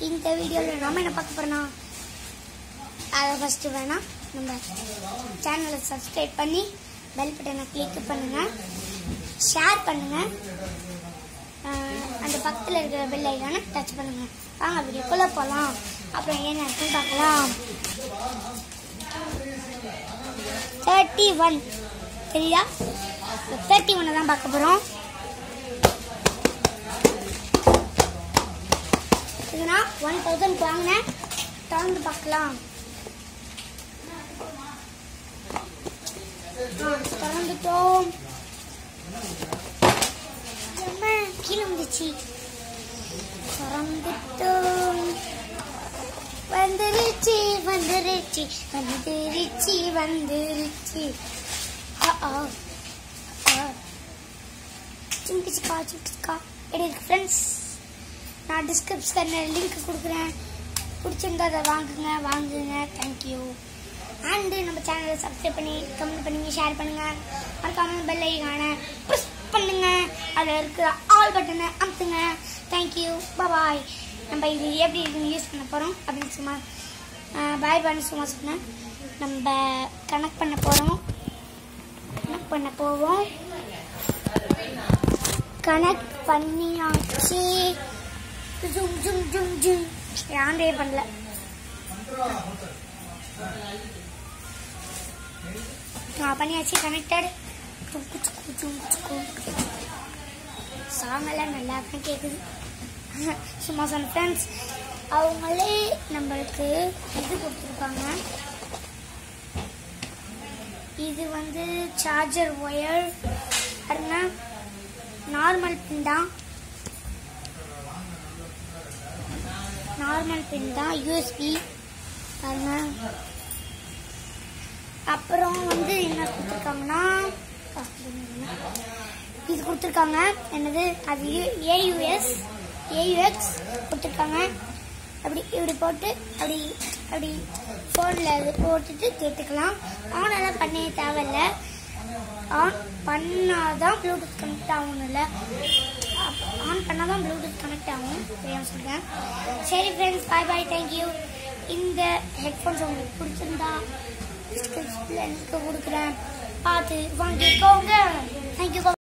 இந்த வீடியோவில் நாம என்ன பார்க்க போறோம்னா அதை ஃபஸ்ட்டு வேணா நம்ம சேனலை சப்ஸ்கிரைப் பண்ணி பெல் பட்டனை கிளிக் பண்ணுங்க ஷேர் பண்ணுங்க ஆஹ் அந்த பக்கத்தில் இருக்கிற பெல் ஐக்கானை டச் பண்ணுங்க வாங்க வீடியோக்குள்ளே போகலாம் அப்புறம் என்ன இருக்குன்னு பார்க்கலாம் தேர்ட்டி ஒன் சரியா தேர்ட்டி ஒன்னை தான் பார்க்க போகிறோம் இதுனா ஒன் தௌசண்ட் வாங்கினேன் திறந்து பார்க்கலாம் ஆ, திறந்துட்டோம் அம்மா, கீழே வந்துச்சு திறந்துட்டோம் வந்துருச்சு வந்துருச்சு வந்துருச்சு வந்துருச்சு ஆ ஆ ஆ. சிங்கிச்சுக்கா சிங்கிச்சுக்கா எப்படி இருக்கு ஃப்ரெண்ட்ஸ் நான் டிஸ்கிரிப்ஷனில் லிங்க் கொடுக்குறேன் பிடிச்சிருந்தா அதை வாங்குங்க வாங்குங்க தேங்க்யூ அண்டு நம்ம சேனலை சப்ஸ்கிரைப் பண்ணி கமெண்ட் பண்ணுங்க ஷேர் பண்ணுங்க மறக்காம பெல் ஐக்கான ப்ரெஸ் பண்ணுங்க அதில் இருக்கிற ஆல் பட்டனை அமுத்துங்க தேங்க்யூ பாய் நம்ம இது எப்படி இருக்குன்னு யூஸ் பண்ண போகிறோம் அப்படின்னு சும்மா பாய் பண்ணி சும்மா சொன்னேன் நம்ம கனெக்ட் பண்ண போகிறோம் கனெக்ட் பண்ண போவோம் கனெக்ட் பண்ணியாச்சு ஜும் ஜும் ஜும் ஜும் யாண்டே பண்ணல நான் பண்ணியாச்சு கனெக்டட் சாங் எல்லாம் நல்லா தான் கேட்குது சும்மா சொன்ன ஃப்ரெண்ட்ஸ் அவங்களே நம்மளுக்கு இது கொடுத்துருக்காங்க இது வந்து சார்ஜர் ஒயர் பாருங்க நார்மல் பின் தான் நார்மல் பின் தான் யூஎஸ்பி பாருங்க அப்புறம் வந்து என்ன கொடுத்துருக்காங்கன்னா இது கொடுத்துருக்காங்க என்னது அது ஏயுஎஸ் ஏயுஎக்ஸ் கொடுத்துருக்காங்க அப்படி இப்படி போட்டு அப்படி அப்படி ஃபோனில் இது போட்டுட்டு கேட்டுக்கலாம் ஆன் எல்லாம் பண்ண தேவையில்ல ஆன் பண்ணாதான் ப்ளூடூத் கனெக்ட் ஆகணும் இல்லை ஆன் பண்ணாதான் ப்ளூடூத் கனெக்ட் ஆகும் தெரியாம சொல்கிறேன் சரி ஃப்ரெண்ட்ஸ் பாய் பாய் தேங்க்யூ இந்த ஹெட்ஃபோன்ஸ் உங்களுக்கு பிடிச்சிருந்தா டிஸ்கிரிப்ஷனில் லிங்க் கொடுக்குறேன் பார்த்து வாங்கிக்கோங்க தேங்க்யூ